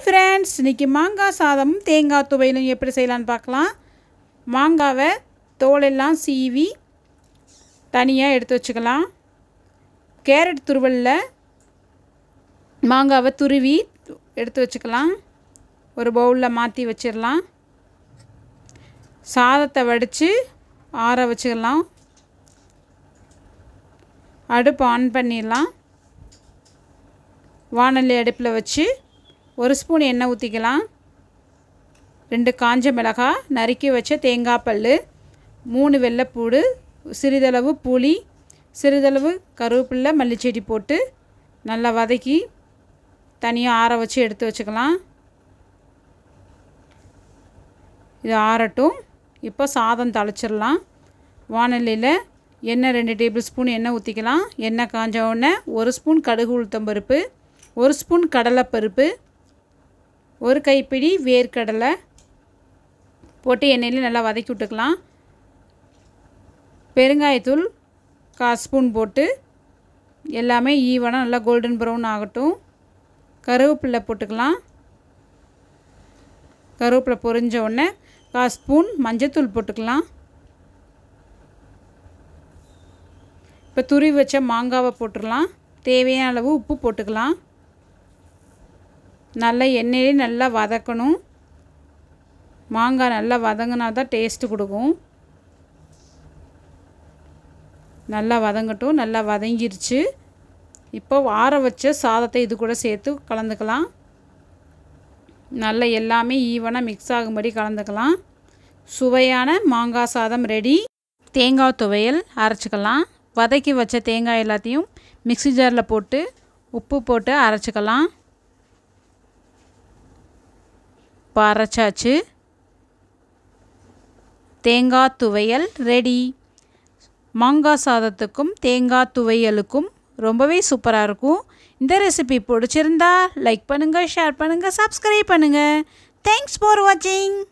friends இன்றைக்கி மாங்காய் சாதமும் தேங்காய் துவையலும் எப்படி செய்யலான்னு பார்க்கலாம் மாங்காவை தோலெல்லாம் சீவி தனியாக எடுத்து வச்சுக்கலாம் கேரட் துருவலில் மாங்காவை துருவி எடுத்து வச்சுக்கலாம் ஒரு பவுலில் மாற்றி வச்சிடலாம் சாதத்தை வடித்து ஆற வச்சுக்கலாம் அடுப்பு ஆன் பண்ணிடலாம் வானொலி அடுப்பில் வச்சு ஒரு ஸ்பூன் எண்ணெய் ஊற்றிக்கலாம் ரெண்டு காஞ்ச மிளகாய் நறுக்கி வச்ச தேங்காய் பல் மூணு வெள்ளைப்பூடு சிறிதளவு புளி சிறிதளவு கருவேப்பில்லை மல்லிச்செடி போட்டு நல்லா வதக்கி தனியாக ஆற வச்சு எடுத்து வச்சுக்கலாம் இது ஆறட்டும் இப்போ சாதம் தழைச்சிடலாம் வானொலியில் எண்ணெய் ரெண்டு டேபிள் ஸ்பூன் எண்ணெய் ஊற்றிக்கலாம் எண்ணெய் காஞ்ச உடனே ஒரு ஸ்பூன் கடுகு உளுத்தம்பருப்பு ஒரு ஸ்பூன் கடலைப்பருப்பு ஒரு கைப்பிடி வேர்க்கடலை போட்டு எண்ணெயில் நல்லா வதக்கி விட்டுக்கலாம் பெருங்காயத்தூள் கால் ஸ்பூன் போட்டு எல்லாமே ஈவனாக நல்லா கோல்டன் ப்ரௌன் ஆகட்டும் கருவேப்பிலை போட்டுக்கலாம் கருவேப்பிலை பொரிஞ்ச உடனே கால் ஸ்பூன் மஞ்சத்தூள் போட்டுக்கலாம் இப்போ துருவி வச்ச மாங்காவை போட்டுடலாம் தேவையான அளவு உப்பு போட்டுக்கலாம் நல்லா எண்ணெயிலே நல்லா வதக்கணும் மாங்காய் நல்லா வதங்கினா தான் டேஸ்ட்டு கொடுக்கும் நல்லா வதங்கட்டும் நல்லா வதங்கிருச்சு இப்போ ஆற வச்ச சாதத்தை இது கூட சேர்த்து கலந்துக்கலாம் நல்லா எல்லாமே ஈவனாக மிக்ஸ் ஆகும்படி கலந்துக்கலாம் சுவையான மாங்காய் சாதம் ரெடி தேங்காய் துவையல் அரைச்சிக்கலாம் வதக்கி வச்ச தேங்காய் எல்லாத்தையும் மிக்ஸி ஜாரில் போட்டு உப்பு போட்டு அரைச்சிக்கலாம் இப்போ அரைச்சாச்சு தேங்காய் துவையல் ரெடி மாங்காய் சாதத்துக்கும் தேங்காய் துவையலுக்கும் ரொம்பவே சூப்பராக இருக்கும் இந்த ரெசிபி பிடிச்சிருந்தா லைக் பண்ணுங்கள் ஷேர் பண்ணுங்கள் சப்ஸ்கிரைப் பண்ணுங்கள் தேங்க்ஸ் ஃபார் வாட்சிங்